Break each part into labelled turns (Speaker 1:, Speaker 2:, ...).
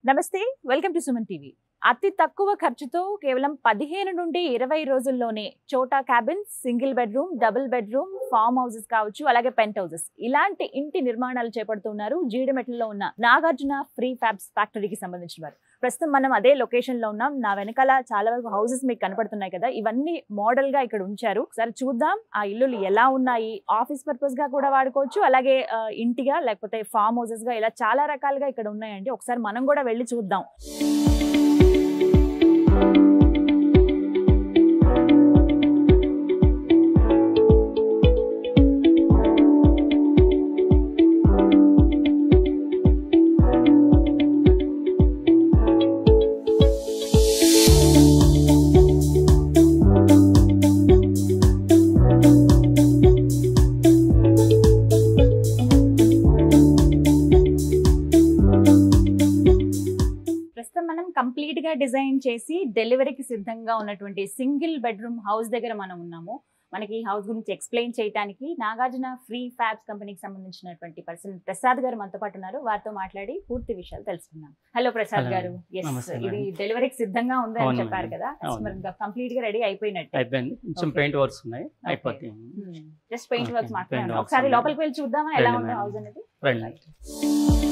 Speaker 1: నమస్తే welcome to Suman TV అతి తక్కువ ఖర్చుతో కేవలం పదిహేను నుండి ఇరవై రోజుల్లోనే చోటా cabins single bedroom double bedroom farmhouses కావచ్చు అలాగే పెంట్ హౌసెస్ ఇలాంటి ఇంటి నిర్మాణాలు చేపడుతున్నారు జీడిమెట్లలో ఉన్న నాగార్జున ఫ్రీ ఫ్యాబ్స్ ఫ్యాక్టరీకి సంబంధించిన వారు ప్రస్తుతం మనం అదే లొకేషన్ లో ఉన్నాం నా వెనకాల చాలా వరకు హౌసెస్ మీకు కనపడుతున్నాయి కదా ఇవన్నీ మోడల్ గా ఇక్కడ ఉంచారు ఒకసారి చూద్దాం ఆ ఇల్లులు ఎలా ఉన్నాయి ఆఫీస్ పర్పస్ గా కూడా వాడుకోవచ్చు అలాగే ఆ, ఇంటిగా లేకపోతే ఫామ్ హౌసెస్ గా ఇలా చాలా రకాలుగా ఇక్కడ ఉన్నాయండి ఒకసారి మనం కూడా వెళ్ళి చూద్దాం ప్రస్తుతం మనం కంప్లీట్ గా డిజైన్ చేసి డెలివరీకి సిద్ధంగా ఉన్నటువంటి సింగిల్ బెడ్రూమ్ హౌస్ దగ్గర మనం ఉన్నాము మనకి ఈ హౌస్ గురించి ఎక్స్ప్లెయిన్ చేయడానికి నాగార్జున ఫ్రీ ఫ్యాబ్స్ కంపెనీకి సంబంధించినటువంటి పర్సన్ ప్రసాద్ గారు మనతో పాటు ఉన్నారు వారితో మాట్లాడి పూర్తి విషయాలు తెలుసుకుందాం హలో ప్రసాద్
Speaker 2: Hello.
Speaker 1: గారు ఎస్
Speaker 2: నమస్తే
Speaker 1: ఇది
Speaker 2: మేడం.
Speaker 1: డెలివరీకి సిద్ధంగా ఉంది అని
Speaker 2: అవును
Speaker 1: చెప్పారు
Speaker 2: మేడం.
Speaker 1: కదా
Speaker 2: అవును.
Speaker 1: మరి కంప్లీట్ గా రెడీ అయిపోయినట్టు
Speaker 2: అయిపోయింది కొంచెం
Speaker 1: Okay.
Speaker 2: పెయింట్ వర్క్స్ ఉన్నాయి అయిపోతాయి
Speaker 1: జస్ట్ పెయింట్
Speaker 2: Okay,
Speaker 1: వర్క్స్ మాత్రమే
Speaker 2: paint
Speaker 1: ఉన్నాయి.
Speaker 2: works
Speaker 1: ఒకసారి
Speaker 2: ఉన్నాయి.
Speaker 1: లోపలికి వెళ్ళి చూద్దామా ఎలా
Speaker 2: రండి
Speaker 1: ఉంది
Speaker 2: మేడం.
Speaker 1: హౌస్ అనేది
Speaker 2: రండి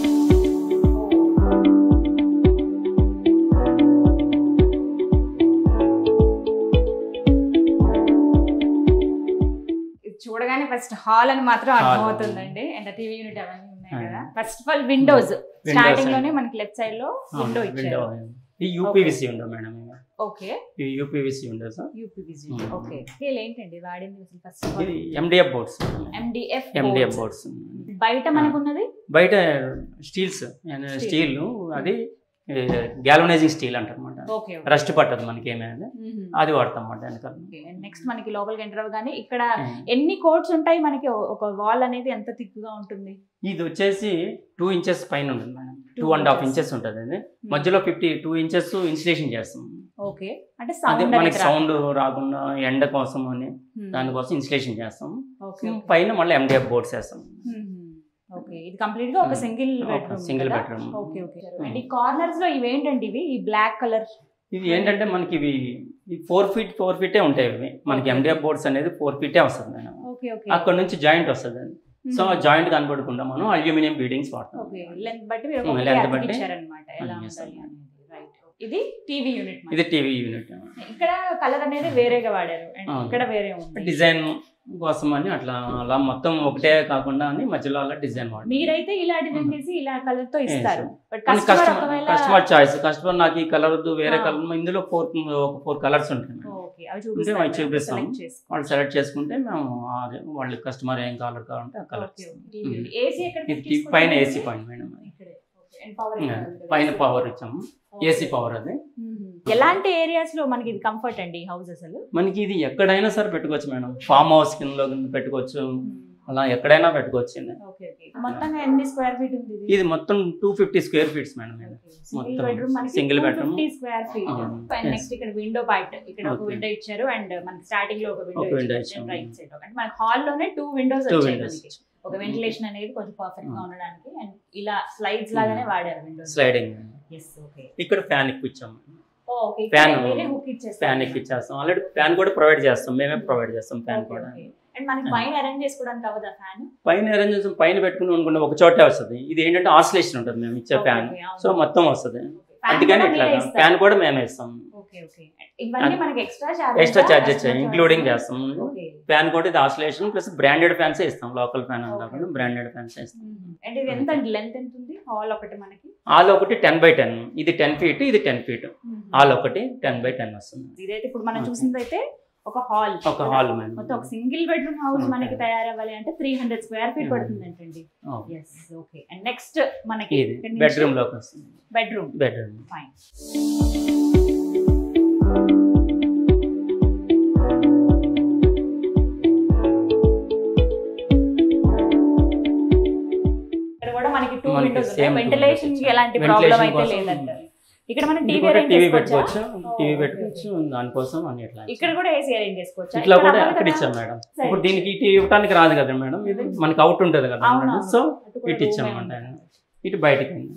Speaker 1: ఇది చూడగానే ఫస్ట్ హాల్ అని మాత్రం
Speaker 2: Hall.
Speaker 1: అర్థమవుతుందండి అండ్ టీవీ యూనిట్ అవన్నీ ఉన్నాయి
Speaker 2: ఆ.
Speaker 1: కదా first of all windows
Speaker 2: Windows
Speaker 1: starting
Speaker 2: అండి.
Speaker 1: లోనే మనకి లెఫ్ట్ సైడ్ లో విండో
Speaker 2: విండో
Speaker 1: ఇచ్చారు
Speaker 2: ఈ యూపీవీసీ ఉండవు మేడం ఇవి.
Speaker 1: ఓకే
Speaker 2: ఈ UPVC windows
Speaker 1: UPVC
Speaker 2: Hmm.
Speaker 1: Okay వీళ్ళు ఏంటండి వాడింది అసలు ఫస్ట్
Speaker 2: ఇది MDF boards
Speaker 1: MDF
Speaker 2: MDF boards
Speaker 1: బయట మనకు ఉన్నది
Speaker 2: బయట స్టీల్స్ స్టీల్ అది గ్యాలనైజింగ్ స్టీల్ అంటారు అనమాట
Speaker 1: ఓకే
Speaker 2: రస్ట్ పట్టదు మనకి ఏమైనా అది వాడతాం అన్నమాట వెనకాల
Speaker 1: నెక్స్ట్ మనకి లోపలికి ఎంటర్ అవ్వగానే ఇక్కడ ఎన్ని కోట్స్ ఉంటాయి మనకి ఒక వాల్ అనేది ఎంత థిక్ గా ఉంటుంది
Speaker 2: ఇది వచ్చేసి టూ ఇంచెస్ పైన ఉంటుంది madam
Speaker 1: Two
Speaker 2: two and half
Speaker 1: inches.
Speaker 2: Inches ఉంటుంది అది మధ్యలో ఫిఫ్టీ టూ ఇంచెస్ ఇన్స్టలేషన్ చేస్తాం
Speaker 1: ఓకే అంటే
Speaker 2: అదే
Speaker 1: సౌండ్
Speaker 2: మనకి సౌండ్ రాకుండా ఎండ కోసం అని దానికోసం ఇన్స్టలేషన్ చేస్తాం
Speaker 1: ఓకే
Speaker 2: పైన మళ్ళీ ఎండిఎఫ్ బోర్డ్స్ వేస్తాం
Speaker 1: ఓకే ఇది కంప్లీట్ గా ఒక
Speaker 2: Hmm.
Speaker 1: సింగిల్
Speaker 2: ఒక
Speaker 1: bedroom
Speaker 2: single bedroom.
Speaker 1: Okay okay
Speaker 2: Hmm.
Speaker 1: And ఈ కార్నర్స్ లో ఇవి ఏంటండి ఇవి ఈ బ్లాక్ కలర్
Speaker 2: ఇవి ఏంటంటే మనకి ఇవి ఫోర్ ఫీట్ ఫోర్ ఫీటే ఉంటాయి ఇవి మనకి
Speaker 1: Okay.
Speaker 2: ఎండిఎఫ్ బోర్డ్స్ అనేది ఫోర్ ఫీటే వస్తుంది మేడం
Speaker 1: ఓకే ఓకే
Speaker 2: అక్కడ నుంచి జాయింట్ వస్తుంది సో జాయింట్ కనబడకుండా మనం అల్యూమినియం బీడింగ్స్ వాడతాం
Speaker 1: ఓకే లెంత్ బట్టి మీరు
Speaker 2: Hmm,
Speaker 1: ఒక
Speaker 2: length
Speaker 1: అతికి
Speaker 2: బట్టి.
Speaker 1: ఇచ్చారనమాట ఎలా
Speaker 2: Hmm, yes,
Speaker 1: ఉండాలి
Speaker 2: sir.
Speaker 1: అనేది రైట్ ఇది టీవీ యూనిట్
Speaker 2: ఇది టీవీ యూనిట్
Speaker 1: ఇక్కడ కలర్ అనేది వేరేగా వాడారు అండ్
Speaker 2: అవును.
Speaker 1: ఇక్కడ వేరే ఉంది
Speaker 2: డిజైన్ కోసం అని అట్లా అలా మొత్తం ఒకటే కాకుండా అని మధ్యలో అలా డిజైన్ వాడతాం
Speaker 1: మీరైతే ఇలా డిజైన్
Speaker 2: Hmm.
Speaker 1: చేసి ఇలా కలర్ తో ఇస్తారు బట్
Speaker 2: కస్టమర్
Speaker 1: కస్టమర్ ఒకవేళ
Speaker 2: కస్టమర్ చాయిస్ కస్టమర్ నాకు ఈ కలర్ వద్దు వేరే
Speaker 1: Ah.
Speaker 2: కలర్ ఇందులో ఫోర్ ఒక ఫోర్ కలర్స్ ఉంటాయి మేడం.
Speaker 1: ఓకే అవి
Speaker 2: ఉంటే అవి
Speaker 1: చూపిస్తాం
Speaker 2: చూపిస్తాం.
Speaker 1: సెలెక్ట్ చేసుకో
Speaker 2: వాళ్ళు సెలెక్ట్ చేసుకుంటే మేము ఆ- వాళ్ళు కస్టమర్ ఏం కలర్ కావాలంటే ఆ కలర్
Speaker 1: ఓకే ఏసీ ఎక్కడ
Speaker 2: ఇది టీ- పైన ఏసీ పాయింట్ మేడం
Speaker 1: ఇక్కడే ఓకే అండ్ పవర్
Speaker 2: పైన పవర్ ఇచ్చాము ఏసీ పవర్ అది
Speaker 1: ఎలాంటి ఏరియాస్ లో మనకి ఇది కంఫర్ట్ అండి ఈ హౌస్ అసలు
Speaker 2: మనకి ఇది ఎక్కడైనా సరే పెట్టుకోవచ్చు మేడం ఫామ్ హౌస్ కింద పెట్టుకోవచ్చు అలా ఎక్కడైనా పెట్టుకోవచ్చు ఇది.
Speaker 1: ఓకే ఓకే మొత్తంగా ఎన్ని స్క్వేర్ ఫీట్ ఉంది ఇది
Speaker 2: ఇది మొత్తం two fifty square feets madam ఇది.
Speaker 1: సింగిల్
Speaker 2: మొత్తం
Speaker 1: బెడ్రూమ్ మనకి
Speaker 2: single
Speaker 1: single
Speaker 2: bedroom.
Speaker 1: Bedroom square feet
Speaker 2: అవును.
Speaker 1: And
Speaker 2: Yes.
Speaker 1: నెక్స్ట్ ఇక్కడ విండో పార్ట్ ఇక్కడ ఒక
Speaker 2: Okay.
Speaker 1: విండో ఇచ్చారు అండ్ మనకి స్టార్టింగ్ లో ఒక విండో
Speaker 2: ఒక window
Speaker 1: ఇచ్చారు
Speaker 2: ఇచ్చాము.
Speaker 1: రైట్ సైడ్ అంటే మనకి హాల్ లోనే టూ విండోస్
Speaker 2: టూ
Speaker 1: వచ్చాయి
Speaker 2: విండోస్
Speaker 1: మనకి. ఒక వెంటిలేషన్ అనేది కొంచెం పర్ఫెక్ట్ గా
Speaker 2: Hmm.
Speaker 1: ఉండడానికి అండ్ ఇలా స్లైడ్స్ లాగానే వాడారు విండోస్
Speaker 2: స్లైడింగ్
Speaker 1: ఎస్ ఓకే
Speaker 2: ఇక్కడ ఫ్యాన్ ఎక్కిచ్చాము
Speaker 1: ఓకే
Speaker 2: Fan-
Speaker 1: వేరే హుక్ ఇచ్చేస్తారు
Speaker 2: ఫ్యాన్ ఎక్కిచ్చేస్తాం ఆల్రెడీ ఫ్యాన్ కూడా ప్రొవైడ్ చేస్తాం మేమే ప్రొవైడ్ చేస్తాం ఫ్యాన్ కూడా
Speaker 1: అండ్ మనకి
Speaker 2: Ah.
Speaker 1: పైన అరేంజ్ చేసుకోవడానికి అవ్వదా ఫ్యాన్
Speaker 2: పైన అరేంజ్ చేస్తాం పైన పెట్టుకుని అనుకుంటే ఒక చోటే వస్తుంది ఇది ఏంటంటే ఆసిలేషన్ ఉంటుంది మేము ఇచ్చే ఫ్యాన్ సో మొత్తం వస్తుంది అందుకని ఇట్లా ఫ్యాన్ కూడా మేమే ఇస్తాం
Speaker 1: ఓకే ఓకే ఇవన్నీ మనకి extra charge
Speaker 2: extra charges including చేస్తాం
Speaker 1: ఓకే
Speaker 2: ఫ్యాన్ కూడా ఇది ఆసిలేషన్ ప్లస్ బ్రాండెడ్ ఫ్యాన్స్ ఇస్తాం లోకల్ ఫ్యాన్ అని కాకుండా బ్రాండెడ్ ఫ్యాన్స్ ఇస్తాం
Speaker 1: అండ్ ఇది ఎంత అండి లెంత్ ఎంత ఉంది హాల్ ఒకటి మనకి
Speaker 2: ఆల్ ఒకటి టెన్ బై టెన్ ఇది టెన్ ఫీట్ ఇది టెన్ ఫీట్ ఆల్ ఒకటి టెన్ బై టెన్ వస్తుంది
Speaker 1: ఇదైతే ఇప్పుడు మనం
Speaker 2: Okay.
Speaker 1: చూసింది అయితే ఒక హాల్
Speaker 2: ఒక హాల్ మేము
Speaker 1: మొత్తం ఒక సింగిల్ బెడ్రూమ్ హౌస్
Speaker 2: Okay.
Speaker 1: మనకి తయారవ్వాలి అంటే three hundred square feet
Speaker 2: Hmm.
Speaker 1: పడుతుంది అంటండి ఎస్ ఓకే అండ్ నెక్స్ట్ మనకి
Speaker 2: ఇది బెడ్రూమ్ లోకి వస్తుంది
Speaker 1: బెడ్రూమ్
Speaker 2: బెడ్రూమ్
Speaker 1: ఫైన్ ఇక్కడ కూడా మనకి టూ
Speaker 2: మనకి
Speaker 1: విండోస్
Speaker 2: same two
Speaker 1: వెంటిలేషన్ కి
Speaker 2: windows.
Speaker 1: ఎలాంటి
Speaker 2: Ventilation
Speaker 1: ప్రాబ్లం అయితే
Speaker 2: కోసం
Speaker 1: లేదంటారు ఇక్కడ మనం
Speaker 2: ఇది
Speaker 1: టీవీ
Speaker 2: కూడా
Speaker 1: అరేంజ్
Speaker 2: టీవీ
Speaker 1: చేసుకోవచ్చా
Speaker 2: పెట్టుకోవచ్చు టీవీ
Speaker 1: Oh,
Speaker 2: పెట్టుకోవచ్చు దానికోసం అని ఇట్లా
Speaker 1: ఇక్కడ కూడా ఏసీ అరేంజ్ చేసుకోవచ్చా
Speaker 2: ఇట్లా కూడా
Speaker 1: అవ్వదు
Speaker 2: అక్కడ
Speaker 1: కదా?
Speaker 2: ఇచ్చాం మేడం
Speaker 1: సరే.
Speaker 2: ఇప్పుడు దీనికి ఇటు ఇవ్వడానికి రాదు కదా మేడం ఇది మనకి అవుట్ ఉంటుంది కదా
Speaker 1: అవును,
Speaker 2: మేడం
Speaker 1: అవును.
Speaker 2: సో
Speaker 1: అటు కూడా
Speaker 2: ఇటు ఇచ్చాం
Speaker 1: room ఏ
Speaker 2: అన్నమాట
Speaker 1: ఉంది.
Speaker 2: ఇటు బయటకి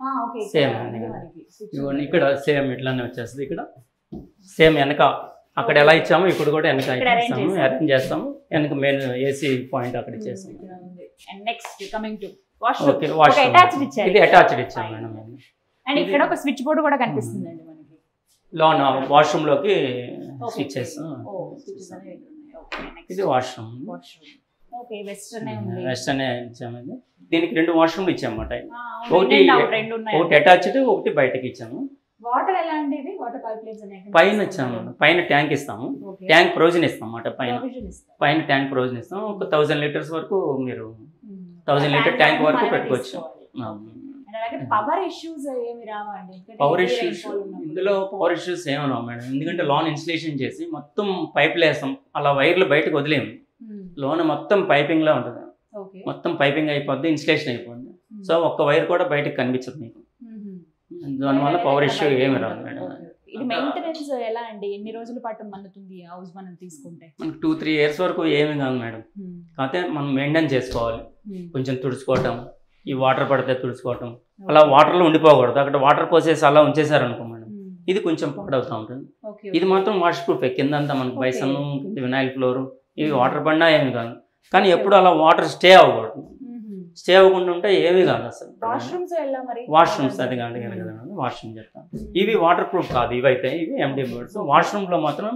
Speaker 2: Same అండి. ఇదిగోండి ఇక్కడ సేమ్ ఇట్లానే వచ్చేస్తుంది ఇక్కడ సేమ్ వెనక అక్కడ ఎలా ఇచ్చామో ఇప్పుడు కూడా వెనక
Speaker 1: ఇక్కడ arrange
Speaker 2: ఇస్తాము
Speaker 1: చేశారు.
Speaker 2: అరేంజ్ చేస్తాము వెనక మెయిన్ ఏసీ పాయింట్ అక్కడ ఇచ్చేస్తాము
Speaker 1: and next coming to washroom
Speaker 2: okay wash
Speaker 1: attached ఇచ్చారు
Speaker 2: ఇది
Speaker 1: ఇక్కడ.
Speaker 2: అటాచ్డ్ ఇచ్చాము
Speaker 1: Fine.
Speaker 2: మేడం
Speaker 1: అండ్ ఇక్కడ ఒక స్విచ్ బోర్డ్ కూడా కనిపిస్తుందండి మనకి
Speaker 2: లోన్ వాష్రూమ్ లోకి
Speaker 1: Okay.
Speaker 2: స్విచ్చెస్
Speaker 1: ఓ switches అనేవి ఇక్కడ ఉన్నాయి. Okay, next.
Speaker 2: ఇది వాష్రూమ్
Speaker 1: వాష్రూమ్ ఓకే వెస్టర్న్ ఉంది
Speaker 2: వెస్ట్ అనే ఇచ్చాము ఇది దీనికి రెండు వాష్రూమ్లు ఇచ్చామన్నమాట
Speaker 1: ఆ, అవును,
Speaker 2: ఒకటి-
Speaker 1: రెండు అవుట్, రెండు ఉన్నాయి
Speaker 2: ఒకటి అటాచ్డ్ ఒకటి బయటకి ఇచ్చాము
Speaker 1: వాటర్ ఎలా అండి ఇది వాటర్ పైప్ లైన్స్ అనేవి
Speaker 2: పైన ఇచ్చాము పైన ట్యాంక్ ఇస్తాము
Speaker 1: ఓకే.
Speaker 2: ట్యాంక్ ప్రొవిజన్ ఇస్తాం అన్నమాట పైన
Speaker 1: Provision ఇస్తారు.
Speaker 2: పైన ట్యాంక్ ప్రొవిజన్ ఇస్తాం ఒక థౌసండ్ లీటర్స్ వరకు మీరు
Speaker 1: Hmm.
Speaker 2: Thousand litre
Speaker 1: Tank
Speaker 2: tank వరకు
Speaker 1: మనమే
Speaker 2: పెట్టుకోవచ్చు
Speaker 1: తీసుకోవాలి. And అలాగే పవర్ ఇష్యూస్ ఏమి రావండి ఎందుకంటే
Speaker 2: పవర్
Speaker 1: heavy
Speaker 2: ఇష్యూస్
Speaker 1: rainfall ఉన్నప్పుడు.
Speaker 2: ఇందులో పవర్ ఇష్యూస్ ఏమన్నా మేడం ఎందుకంటే లోన్ ఇన్స్టలేషన్ చేసి మొత్తం పైపులు వేస్తాం అలా వైర్లు బయటకు వదిలేము
Speaker 1: Hmm.
Speaker 2: లోన్ మొత్తం పైపింగ్ లా ఉంటుంది
Speaker 1: ఓకే
Speaker 2: మొత్తం పైపింగ్ అయిపోద్ది ఇన్స్టలేషన్ అయిపోద్ది
Speaker 1: Hmm.
Speaker 2: సో ఒక్క వైర్ కూడా బయటకు కనిపించదు మీకు
Speaker 1: Mhm.
Speaker 2: దానివల్ల పవర్ ఇష్యూ
Speaker 1: బయట
Speaker 2: ఏమి
Speaker 1: ఉండదు.
Speaker 2: రాదు మేడం
Speaker 1: Okay. ఇది మెయింటెనెన్స్ ఎలా అండి ఎన్ని రోజుల పాటు మన్నుతుంది హౌస్ మనం తీసుకుంటే
Speaker 2: మనకి టూ త్రీ ఇయర్స్ వరకు ఏమి కాదు మేడం
Speaker 1: Hmm.
Speaker 2: కాకపోతే మనం మెయింటైన్ చేసుకోవాలి
Speaker 1: Hmm.
Speaker 2: కొంచెం తుడుచుకోవటం ఈ వాటర్ పడితే తుడుచుకోవటం అలా వాటర్లో ఉండిపోకూడదు అక్కడ వాటర్ పోసేసి అలా ఉంచేసారు అనుకో మేడం
Speaker 1: Hmm.
Speaker 2: ఇది కొంచెం పాడవుతూ ఉంటుంది
Speaker 1: Okay,
Speaker 2: ఇది
Speaker 1: okay.
Speaker 2: మాత్రం వాష్ ప్రూఫ్ కింద అంతా మనకి
Speaker 1: Okay.
Speaker 2: బైసన్ వినాయిల్ ఫ్లోర్ ఇవి వాటర్ పడినా ఏమి కాదు కానీ ఎప్పుడు అలా వాటర్ స్టే అవ్వకూడదు
Speaker 1: Mhm.
Speaker 2: స్టే అవ్వకుండా ఉంటే ఏమీ కాదు అసలు
Speaker 1: వాష్రూమ్స్ ఎలా మరి
Speaker 2: వాష్రూమ్స్ అది కాదు కదా వాష్రూమ్ చెప్తాను ఇవి వాటర్ ప్రూఫ్ కాదు ఇవి అయితే ఇవి ఎండి బోర్డ్స్ వాష్రూమ్ లో మాత్రం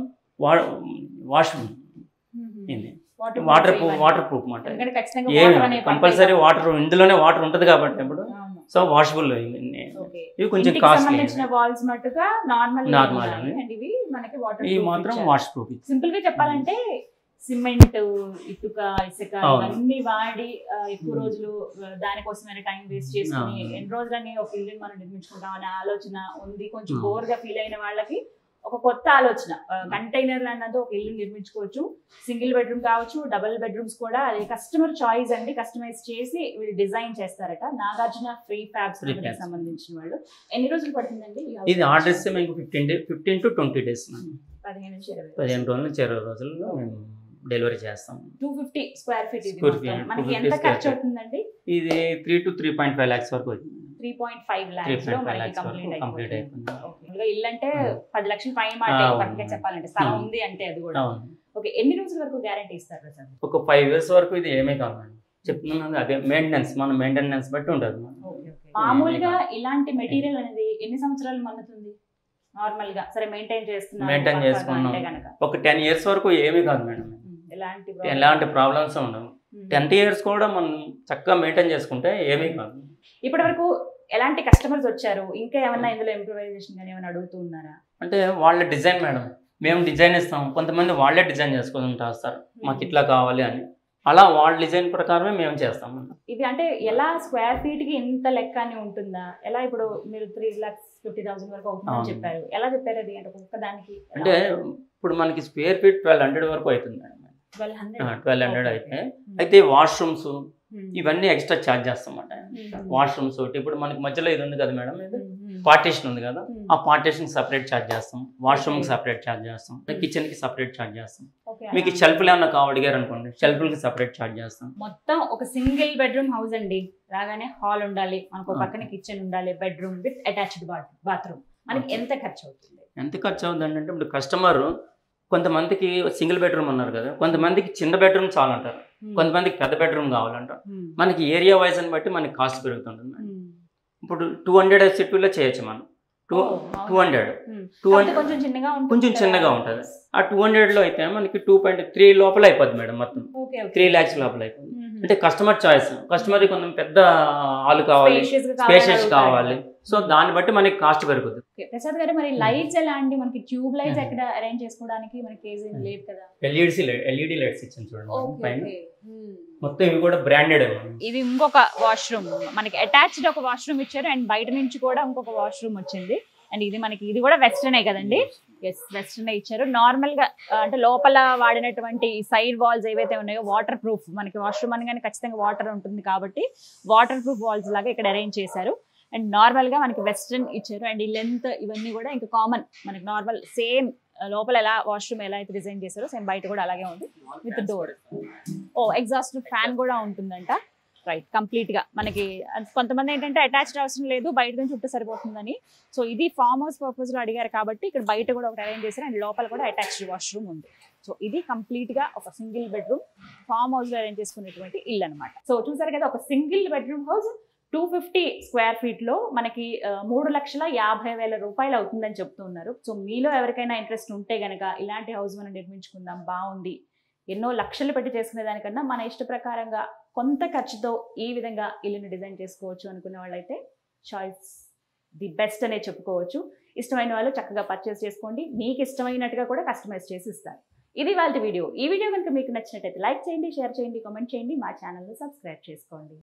Speaker 2: వాష్రూమ్ ఇది వాటర్ ప్రూఫ్ వాటర్ ప్రూఫ్ మాట
Speaker 1: ఎందుకంటే ఖచ్చితంగా
Speaker 2: ఏమి
Speaker 1: water అనేవి
Speaker 2: కంపల్సరీ వాటర్ ఇందులోనే వాటర్ ఉంటది కాబట్టి ఇప్పుడు
Speaker 1: అవును.
Speaker 2: So washable
Speaker 1: Okay.
Speaker 2: ఇవి కొంచెం
Speaker 1: ఇంటికి
Speaker 2: కాస్ట్లీ
Speaker 1: సంబంధించిన వాల్స్ మట్టుగా నార్మల్
Speaker 2: Normal అండి.
Speaker 1: అండ్ ఇవి మనకి వాటర్
Speaker 2: ఇవి మాత్రం వాష్ ప్రూఫ్
Speaker 1: సింపుల్ గా చెప్పాలంటే సిమెంట్ ఇటుక ఇసుక
Speaker 2: అవును.
Speaker 1: ఇవన్నీ వాడి ఆ, ఎక్కువ
Speaker 2: Hmm.
Speaker 1: రోజులు ఆ, దానికోసమైన టైం వేస్ట్ చేసుకుని
Speaker 2: అవును.
Speaker 1: ఎన్ని రోజులని ఒక ఇల్లు మనం నిర్మించుకుంటాం అనే ఆలోచన ఉంది కొంచెం
Speaker 2: అవును.
Speaker 1: బోర్ గా ఫీల్ అయిన వాళ్ళకి ఒక కొత్త ఆలోచన కంటైనర్ అన్నది ఒక ఇల్లు నిర్మించుకోవచ్చు సింగిల్ బెడ్రూమ్ కావచ్చు డబుల్ బెడ్రూమ్స్ కూడా అది కస్టమర్ చాయిస్ అండి కస్టమైజ్ చేసి వీళ్ళు డిజైన్ చేస్తారట Nagarjuna free fabs
Speaker 2: Free fabs.
Speaker 1: సంబంధించిన వాళ్ళు ఎన్ని రోజులు పడుతుందండి ఈ house
Speaker 2: ఇది ఆర్డర్
Speaker 1: construction?
Speaker 2: ఇస్తే మీకు fifteen day fifteen to twenty days
Speaker 1: పదిహేను నుంచి ఇరవై
Speaker 2: పదిహేను రోజుల నుంచి ఇరవై రోజుల్లో మేము డెలివరీ చేస్తాం
Speaker 1: టూ ఫిఫ్టీ స్క్వేర్ ఫీట్ ఇది
Speaker 2: Square
Speaker 1: మొత్తం.
Speaker 2: feet,
Speaker 1: మనకి
Speaker 2: 250
Speaker 1: ఎంత
Speaker 2: square
Speaker 1: ఖర్చు
Speaker 2: feet.
Speaker 1: అవుతుందండి
Speaker 2: ఇది three to three point five lakhs వరకు వచ్చింది
Speaker 1: three point five
Speaker 2: three
Speaker 1: lakhs లో
Speaker 2: పాయింట్ ఫైవ్
Speaker 1: మనకి
Speaker 2: ల్యాక్స్
Speaker 1: కంప్లీట్
Speaker 2: వరకు కంప్లీట్
Speaker 1: అయిపోతుంది
Speaker 2: అయిపోయింది
Speaker 1: Okay. ఇంకా ఇల్లు అంటే
Speaker 2: Hmm.
Speaker 1: పది లక్షల పైన మాట
Speaker 2: Ah,
Speaker 1: కరెక్ట్గా
Speaker 2: అవును.
Speaker 1: చెప్పాలంటే స్థలం
Speaker 2: Hmm.
Speaker 1: ఉంది అంటే అది కూడా
Speaker 2: అవును
Speaker 1: ఓకే ఎన్ని రోజుల వరకు గ్యారంటీ ఇస్తారు ప్రసాద్
Speaker 2: ఒక ఫైవ్ ఇయర్స్ వరకు ఇది ఏమీ కాదు మేడం చెప్తున్నాను అదే మెయింటెనెన్స్ మన మెయింటెనెన్స్ బట్టి ఉంటుంది
Speaker 1: మామూలుగా ఇలాంటి మెటీరియల్ అనేది ఎన్ని సంవత్సరాలు మన్నుతుంది నార్మల్ గా సరే మెయింటైన్ చేస్తున్నారు
Speaker 2: Maintain
Speaker 1: పక్కాగా
Speaker 2: చేసుకున్నాం.
Speaker 1: అంటే గనక
Speaker 2: ఒక టెన్ ఇయర్స్ వరకు ఏమీ కాదు మేడం
Speaker 1: Hmm. ఎలాంటి
Speaker 2: ఎలాంటి ప్రాబ్లమ్స్ ఉండవు
Speaker 1: Hmm.
Speaker 2: టెన్త్ ఇయర్స్ కూడా మనం చక్కగా మెయింటైన్ చేసుకుంటే ఏమీ కాదు
Speaker 1: ఇప్పటి వరకు ఎలాంటి కస్టమర్స్ వచ్చారు ఇంకా ఏమన్నా ఇందులో ఇంప్రూవైజేషన్ కానీ ఏమైనా అడుగుతూ ఉన్నారా
Speaker 2: అంటే వాళ్ళ డిజైన్ మేడం మేము డిజైన్ ఇస్తాం కొంతమంది వాళ్ళే డిజైన్ చేసుకుంటూ వస్తారు మాకు ఇట్లా కావాలి అని అలా వాళ్ళ డిజైన్ ప్రకారమే మేము చేస్తాం
Speaker 1: ఇది అంటే ఎలా స్క్వేర్ ఫీట్ కి ఇంత లెక్క అని ఉంటుందా ఎలా ఇప్పుడు మీరు త్రీ లాక్స్ ఫిఫ్టీ థౌసండ్ వరకు అవుతుందని
Speaker 2: అవును.
Speaker 1: చెప్పారు ఎలా చెప్పారు అది అంటే ఒక్క దానికి
Speaker 2: అంటే ఇప్పుడు మనకి స్క్వేర్ ఫీట్ ట్వెల్వ్ హండ్రెడ్ వరకు అవుతుంది madam
Speaker 1: twelve hundred
Speaker 2: twelve hundred అయితే అయితే వాష్రూమ్స్ ఇవన్నీ ఎక్స్ట్రా ఛార్జ్ చేస్తాం అన్నమాట వాష్రూమ్స్ ఒకటి ఇప్పుడు మనకి మధ్యలో ఇది ఉంది కదా మేడం ఇది పార్టీషన్ ఉంది కదా ఆ పార్టీషన్ సపరేట్ ఛార్జ్ చేస్తాం వాష్రూమ్ కి సపరేట్ ఛార్జ్ చేస్తాం కిచెన్ కి సపరేట్ ఛార్జ్ చేస్తాం మీకు షెల్ఫ్లు ఏమన్నా కావాలి అడిగారు అనుకోండి షెల్ఫ్లకి సపరేట్ ఛార్జ్ చేస్తాం
Speaker 1: మొత్తం ఒక సింగిల్ బెడ్రూమ్ హౌస్ అండి రాగానే హాల్ ఉండాలి మనకు
Speaker 2: Okay.
Speaker 1: పక్కన కిచెన్ ఉండాలి బెడ్రూమ్ విత్ అటాచ్డ్ బాత్రూమ్ మనకి
Speaker 2: Okay.
Speaker 1: ఎంత ఖర్చు అవుతుంది
Speaker 2: ఎంత ఖర్చు అవుతుంది అంటే ఇప్పుడు కస్టమర్ కొంతమందికి సింగిల్ బెడ్రూమ్ అన్నారు కదా కొంతమందికి చిన్న బెడ్రూమ్ చాలంటారు కొంతమందికి పెద్ద బెడ్రూమ్ కావాలంటారు మనకి ఏరియా వైజ్ అని బట్టి మనకి కాస్ట్ పెరుగుతుంటుంది మేడం. ఇప్పుడు టూ హండ్రెడ్ సిటీలో చేయొచ్చు మనం two two hundred two hundred
Speaker 1: కొంచెం చిన్నగా ఉంటుంది
Speaker 2: కొంచెం చిన్నగా ఉంటుంది. ఆ టూ హండ్రెడ్లో అయితే మనకి టూ పాయింట్ త్రీ లోపల అయిపోద్ది మేడం మొత్తం
Speaker 1: ఓకే
Speaker 2: త్రీ ల్యాక్స్ లోపల అయిపోతుంది అంటే కస్టమర్ చాయిస్ కస్టమర్ కొంచెం పెద్ద హాల్ కావాలి స్పేషియస్ కావాలి సో దాన్ని బట్టి మనకి కాస్ట్ పెరుగుతుంది
Speaker 1: ప్రసాద్ గారు మరి లైట్స్ ఎలా అండి మనకి ట్యూబ్ లైట్స్ ఎక్కడ అరేంజ్ చేసుకోవడానికి మనకి కేజీ లేదు కదా
Speaker 2: ఎల్ఈడిసి ఎల్ఈడి లైట్స్ ఇచ్చాను చూడండి మేడం
Speaker 1: ఓకే
Speaker 2: పైన
Speaker 1: ఓకే
Speaker 2: మొత్తం ఇవి కూడా బ్రాండెడ్
Speaker 1: ఇది ఇంకొక వాష్రూమ్ మనకి అటాచ్డ్ ఒక వాష్రూమ్ ఇచ్చారు అండ్ బయట నుంచి కూడా ఇంకొక వాష్రూమ్ వచ్చింది అండ్ ఇది మనకి ఇది కూడా వెస్టర్నే కదండి ఎస్ వెస్టర్న్ ఇచ్చారు నార్మల్ గా ఆ, అంటే లోపల వాడినటువంటి సైడ్ వాల్స్ ఏవైతే ఉన్నాయో వాటర్ ప్రూఫ్ మనకి వాష్రూమ్ అనగానే ఖచ్చితంగా వాటర్ ఉంటుంది కాబట్టి వాటర్ ప్రూఫ్ వాల్స్ లాగా ఇక్కడ అరేంజ్ చేశారు అండ్ నార్మల్ గా మనకి వెస్టర్న్ ఇచ్చారు అండ్ ఈ లెంత్ ఇవన్నీ కూడా ఇంకా కామన్ మనకి నార్మల్ సేమ్ లోపల ఎలా వాష్రూమ్ ఎలా అయితే డిజైన్ చేశారో సేమ్ బయట కూడా అలాగే ఉంది విత్ డోర్ ఓ ఎగ్జాస్ట్ ఫ్యాన్ కూడా ఉంటుందంట రైట్ కంప్లీట్ గా మనకి అది కొంతమంది ఏంటంటే అటాచ్డ్ అవసరం లేదు బయట నుంచి చుట్టూ సరిపోతుందని సో ఇది ఫార్మ్ హౌస్ పర్పస్ లో అడిగారు కాబట్టి ఇక్కడ బయట కూడా ఒకటి అరేంజ్ చేశారు అండ్ లోపల కూడా అటాచ్డ్ వాష్రూమ్ ఉంది సో ఇది కంప్లీట్ గా ఒక సింగిల్ బెడ్రూమ్ ఫార్మ్ హౌస్ లో అరేంజ్ చేసుకునేటువంటి ఇల్లు అనమాట సో చూసారు కదా ఒక single bedroom house two fifty square feet లో మనకి ఆ, మూడు లక్షల యాభై వేల రూపాయలు అవుతుందని చెప్తున్నారు సో మీలో ఎవరికైనా ఇంట్రెస్ట్ ఉంటే గనక ఇలాంటి హౌస్ మనం నిర్మించుకుందాం బాగుంది ఎన్నో లక్షలు పెట్టి చేసుకునే దానికన్నా మన ఇష్ట ప్రకారంగా కొంత ఖర్చుతో ఈ విధంగా ఇల్లుని డిజైన్ చేసుకోవచ్చు అనుకునే వాళ్ళైతే చాయిస్ ది బెస్ట్ అనే చెప్పుకోవచ్చు ఇష్టమైన వాళ్ళు చక్కగా పర్చేస్ చేసుకోండి మీకు ఇష్టమైనట్టుగా కూడా కస్టమైజ్ చేసి ఇస్తారు ఇది వాళ్ళ వీడియో ఈ వీడియో కనుక మీకు నచ్చినట్టయితే లైక్ చేయండి షేర్ చేయండి కామెంట్ చేయండి మా ఛానల్ని సబ్స్క్రైబ్ చేసుకోండి